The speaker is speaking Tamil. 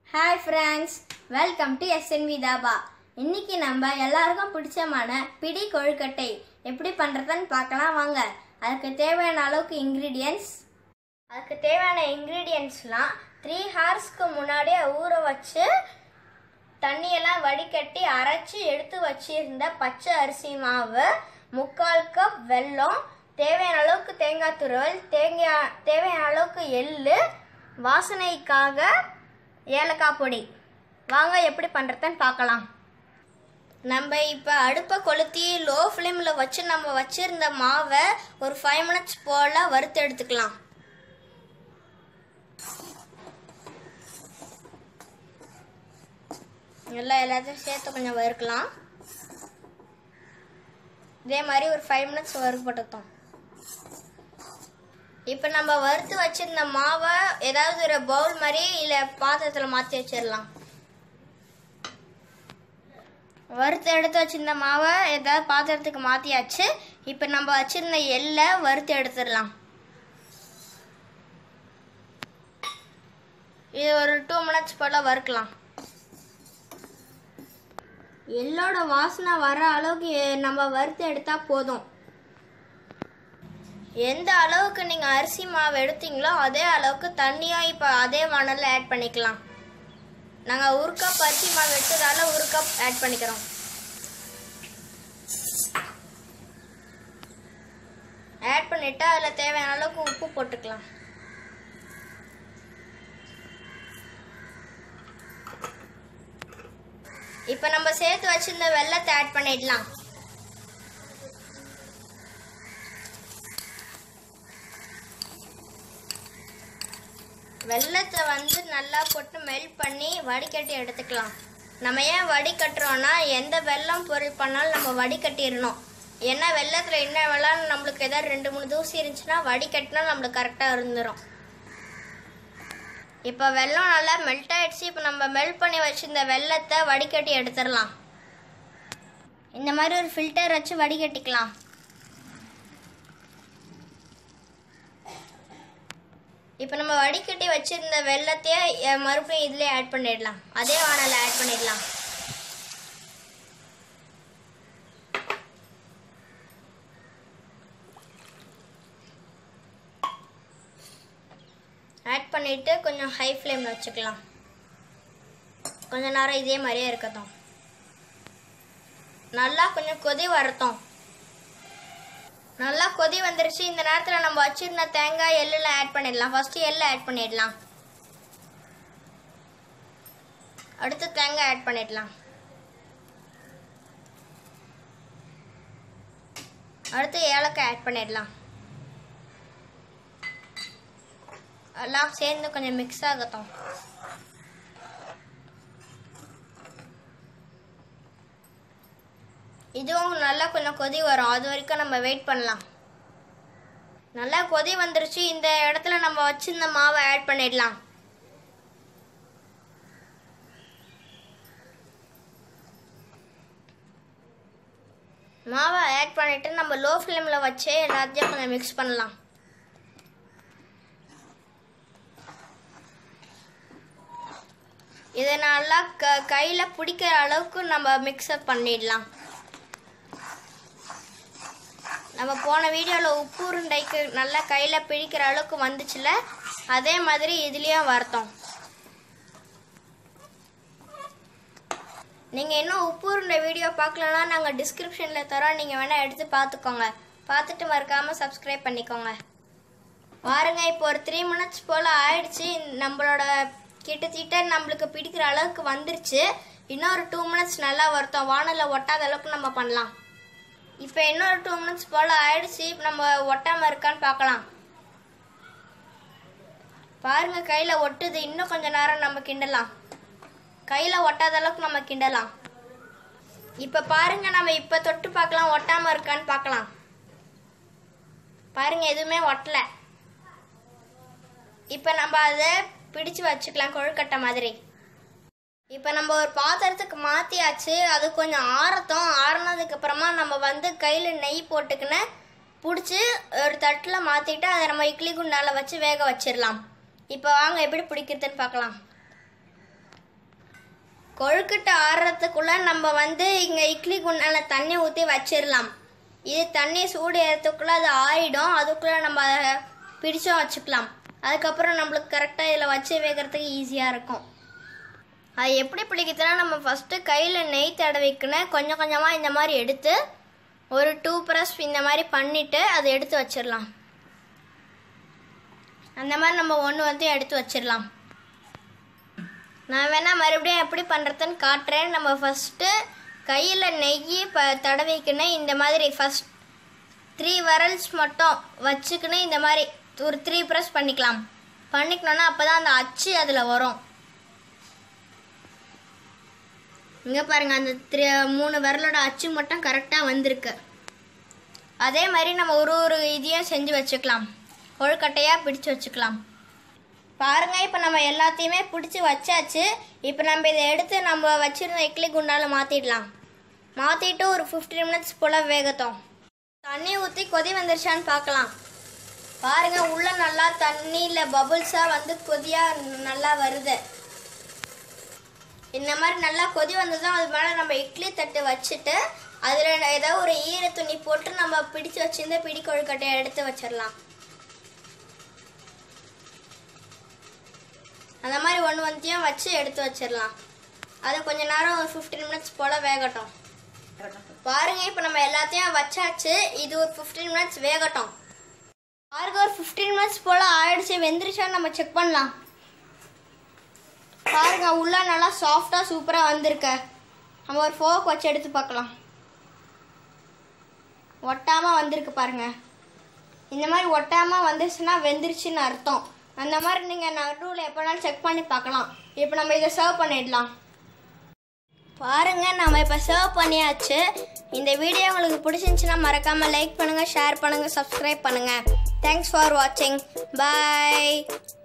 hi friends welcome to SNV Dhaba இன்னைக்கு நம்ம எல்லாருக்கும் பிடிச்சமான பிடி கொழுக்கட்டை எப்படி பண்ணுறதுன்னு பார்க்கலாம் வாங்க அதுக்கு தேவையான அளவுக்கு இன்க்ரீடியன்ஸ் அதுக்கு தேவையான இன்க்ரீடியன்ஸ்லாம் த்ரீ ஹார்ஸ்க்கு முன்னாடியே ஊற வச்சு தண்ணியெல்லாம் வடிகட்டி அரைச்சி எடுத்து வச்சிருந்த பச்சை அரிசி மாவு முக்கால் கப் வெல்லம் தேவையான அளவுக்கு தேங்காய் துருவல் தேங்காய் தேவையான அளவுக்கு எள்ளு வாசனைக்காக ஏலக்காய் பொடி வாங்க எப்படி பண்ணுறதுன்னு பார்க்கலாம் நம்ம இப்போ அடுப்பை கொளுத்தி லோ ஃப்ளேமில் வச்சு நம்ம வச்சிருந்த மாவை ஒரு ஃபைவ் மினிட்ஸ் போல் வறுத்து எடுத்துக்கலாம் எல்லாம் எல்லாத்தையும் சேர்த்து கொஞ்சம் வறுக்கலாம் இதே மாதிரி ஒரு ஃபைவ் மினிட்ஸ் வறுப்பட்டுட்டோம் இப்போ நம்ம வறுத்து வச்சிருந்த மாவை ஏதாவது ஒரு பவுல் மாதிரி இல்லை பாத்திரத்தில் மாற்றி வச்சிடலாம் வறுத்து எடுத்து வச்சிருந்த மாவை ஏதாவது பாத்திரத்துக்கு மாற்றியாச்சு இப்போ நம்ம வச்சிருந்த எள்ளை வறுத்து எடுத்துடலாம் இது ஒரு டூ மினிட்ஸ் போல் வறுக்கலாம் எள்ளோட வாசனை வர அளவுக்கு நம்ம வறுத்து எடுத்தால் போதும் எந்த அளவுக்கு நீங்கள் அரிசி மாவு எடுத்தீங்களோ அதே அளவுக்கு தண்ணியும் இப்போ அதே வானலில் ஆட் பண்ணிக்கலாம் நாங்கள் ஒரு கப் அரிசி மாவு எடுத்ததால ஒரு கப் ஆட் பண்ணிக்கிறோம் ஆட் பண்ணிவிட்டு அதில் தேவையான அளவுக்கு உப்பு போட்டுக்கலாம் இப்போ நம்ம சேர்த்து வச்சிருந்த வெள்ளத்தை ஆட் பண்ணிடலாம் வெள்ளத்தை வந்து நல்லா போட்டு மெல்ட் பண்ணி வடிகட்டி எடுத்துக்கலாம் நம்ம ஏன் வடிகட்டுறோம்னா எந்த வெல்லம் பொருள் பண்ணாலும் நம்ம வடிகட்டிடணும் ஏன்னா வெள்ளத்தில் என்ன வெள்ளம் நம்மளுக்கு ஏதாவது ரெண்டு மூணு தூசி இருந்துச்சுன்னா வடிகட்டினா நம்மளுக்கு கரெக்டாக இருந்துடும் இப்போ வெல்லம் நல்லா மெல்ட் ஆயிடுச்சு இப்போ நம்ம மெல்ட் பண்ணி வச்சிருந்த வெள்ளத்தை வடிகட்டி எடுத்துடலாம் இந்த மாதிரி ஒரு ஃபில்டர் வச்சு வடிகட்டிக்கலாம் இப்போ நம்ம வடிகட்டி வச்சிருந்த வெள்ளத்தையே அஹ், மறுபடியும் இதுலேயே ஆட் பண்ணிடலாம் அதே வானலில் ஆட் பண்ணிடலாம் ஆட் பண்ணிட்டு கொஞ்சம் ஹை ஃப்ளேமில் வச்சுக்கலாம் கொஞ்ச நேரம் இதே மாதிரியே இருக்கட்டும் நல்லா கொஞ்சம் கொதி வரட்டும் நல்லா கொதி வந்துருச்சு இந்த நேரத்தில் நம்ம வச்சிருந்த தேங்காய் எள்ளில் ஆட் பண்ணிடலாம் ஃபர்ஸ்ட் எள்ளு ஆட் பண்ணிடலாம் அடுத்து தேங்காய் ஆட் பண்ணிடலாம் அடுத்து ஏலக்காய் ஆட் பண்ணிடலாம் எல்லாம் சேர்ந்து கொஞ்சம் மிக்ஸ் ஆகட்டும் இதுவும் நல்லா கொஞ்சம் கொதி வரும் அது வரைக்கும் நம்ம வெயிட் பண்ணலாம் நல்லா கொதி வந்துருச்சு இந்த இடத்துல நம்ம வச்சிருந்த மாவை ஆட் பண்ணிடலாம் மாவை ஆட் பண்ணிட்டு நம்ம லோ ஃப்ளேமில் வச்சே எல்லாத்தையும் கொஞ்சம் மிக்ஸ் பண்ணலாம் இதை நல்லா க கையில் பிடிக்கிற அளவுக்கு நம்ம மிக்ஸ்அப் பண்ணிடலாம் நம்ம போன வீடியோவில் உப்பு உருண்டைக்கு நல்லா கையில் பிடிக்கிற அளவுக்கு வந்துச்சுல அதே மாதிரி இதுலேயும் வரட்டும் நீங்கள் இன்னும் உப்பு உருண்டை வீடியோ பார்க்கலன்னா நாங்கள் டிஸ்கிரிப்ஷனில் தரோம் நீங்கள் வேணால் எடுத்து பார்த்துக்கோங்க பார்த்துட்டு மறக்காமல் சப்ஸ்கிரைப் பண்ணிக்கோங்க பாருங்க இப்போ ஒரு த்ரீ மினிட்ஸ் போல் ஆயிடுச்சு நம்மளோட கிட்டத்தட்ட நம்மளுக்கு பிடிக்கிற அளவுக்கு வந்துருச்சு இன்னொரு டூ மினிட்ஸ் நல்லா வருத்தம் வானலில் ஒட்டாத அளவுக்கு நம்ம பண்ணலாம் இப்போ இன்னொரு டூ மினிட்ஸ் போல் ஆயிடுச்சு நம்ம ஒட்டாமல் இருக்கான்னு பார்க்கலாம் பாருங்க கையில் ஒட்டுது இன்னும் கொஞ்ச நேரம் நம்ம கிண்டலாம் கையில் ஒட்டாத அளவுக்கு நம்ம கிண்டலாம் இப்போ பாருங்க நம்ம இப்போ தொட்டு பார்க்கலாம் ஒட்டாமல் இருக்கான்னு பார்க்கலாம் பாருங்க எதுவுமே ஒட்டலை இப்போ நம்ம அதை பிடிச்சு வச்சுக்கலாம் கொழுக்கட்டை மாதிரி இப்போ நம்ம ஒரு பாத்திரத்துக்கு மாற்றியாச்சு அது கொஞ்சம் ஆறட்டும் ஆறுனதுக்கு அப்புறமா நம்ம வந்து கையில் நெய் போட்டுக்கின்னு பிடிச்சி ஒரு தட்டில் மாற்றிட்டு அதை நம்ம இட்லி குண்டால வச்சு வேக வச்சிடலாம் இப்போ வாங்க எப்படி பிடிக்கிறதுன்னு பார்க்கலாம் கொழுக்கட்டை ஆறுறதுக்குள்ள நம்ம வந்து இங்கே இட்லி குண்டால தண்ணி ஊற்றி வச்சிடலாம் இது தண்ணி சூடு ஏறதுக்குள்ள அது ஆறிடும் அதுக்குள்ள நம்ம அதை பிடிச்சும் வச்சுக்கலாம் அதுக்கப்புறம் நம்மளுக்கு கரெக்டாக இதில் வச்சு வைக்கிறதுக்கு ஈஸியாக இருக்கும் அது எப்படி பிடிக்குதுன்னா நம்ம ஃபஸ்ட்டு கையில் நெய் தடவிக்கணும் கொஞ்சம் கொஞ்சமாக இந்த மாதிரி எடுத்து ஒரு டூ ப்ரெஸ் இந்த மாதிரி பண்ணிவிட்டு அதை எடுத்து வச்சிடலாம் அந்த மாதிரி நம்ம ஒன்று வந்து எடுத்து வச்சிடலாம் நான் வேணால் மறுபடியும் எப்படி பண்ணுறதுன்னு காட்டுறேன் நம்ம ஃபஸ்ட்டு கையில் நெய் ப தடவிக்கணும் இந்த மாதிரி ஃபஸ்ட் த்ரீ வரல்ஸ் மட்டும் வச்சுக்கின்னு இந்த மாதிரி ஒரு த்ரீ ப்ரெஸ் பண்ணிக்கலாம் பண்ணிக்கணும்னா அப்போ தான் அந்த அச்சு அதில் வரும் இங்கே பாருங்க அந்த த்ரீ மூணு விரலோட அச்சு மட்டும் கரெக்டாக வந்திருக்கு அதே மாதிரி நம்ம ஒரு ஒரு இதையும் செஞ்சு வச்சுக்கலாம் கொழுக்கட்டையாக பிடிச்சு வச்சுக்கலாம் பாருங்க இப்போ நம்ம எல்லாத்தையுமே பிடிச்சி வச்சாச்சு இப்போ நம்ம இதை எடுத்து நம்ம வச்சிருந்த இட்லி குண்டால மாற்றிடலாம் மாற்றிட்டு ஒரு ஃபிஃப்டீன் மினிட்ஸ் போல் வேகட்டும் தண்ணி ஊற்றி கொதி வந்துருச்சான்னு பார்க்கலாம் பாருங்க உள்ள நல்லா தண்ணியில் பபுள்ஸாக வந்து கொதியாக நல்லா வருது இந்த மாதிரி நல்லா கொதி வந்ததும் அது மேலே நம்ம இட்லி தட்டு வச்சுட்டு அதில் ஏதோ ஒரு ஈர துணி போட்டு நம்ம பிடிச்சு வச்சிருந்த பிடி கொழுக்கட்டையை எடுத்து வச்சிடலாம் அந்த மாதிரி ஒன்று ஒன்றையும் வச்சு எடுத்து வச்சிடலாம் அது கொஞ்ச நேரம் ஒரு ஃபிஃப்டீன் மினிட்ஸ் போல் வேகட்டும் பாருங்க இப்போ நம்ம எல்லாத்தையும் வச்சாச்சு இது ஒரு ஃபிஃப்டீன் மினிட்ஸ் வேகட்டும் பாருங்க ஒரு ஃபிஃப்டீன் மினிட்ஸ் போல் ஆயிடுச்சு வெந்துருச்சான்னு நம்ம செக் பண்ணலாம் பாருங்க உள்ள நல்லா சாஃப்டாக சூப்பராக வந்திருக்க நம்ம ஒரு ஃபோக் வச்சு எடுத்து பார்க்கலாம் ஒட்டாமல் வந்திருக்கு பாருங்க இந்த மாதிரி ஒட்டாமல் வந்துருச்சுன்னா வெந்துருச்சுன்னு அர்த்தம் அந்த மாதிரி நீங்கள் நடுவில் எப்போனாலும் செக் பண்ணி பார்க்கலாம் இப்போ நம்ம இதை சர்வ் பண்ணிடலாம் பாருங்க நம்ம இப்போ சர்வ் பண்ணியாச்சு இந்த வீடியோ உங்களுக்கு பிடிச்சிருந்துச்சுன்னா மறக்காமல் லைக் பண்ணுங்கள் ஷேர் பண்ணுங்கள் சப்ஸ்கிரைப் பண்ணுங்கள் தேங்க்ஸ் ஃபார் வாட்சிங் பாய்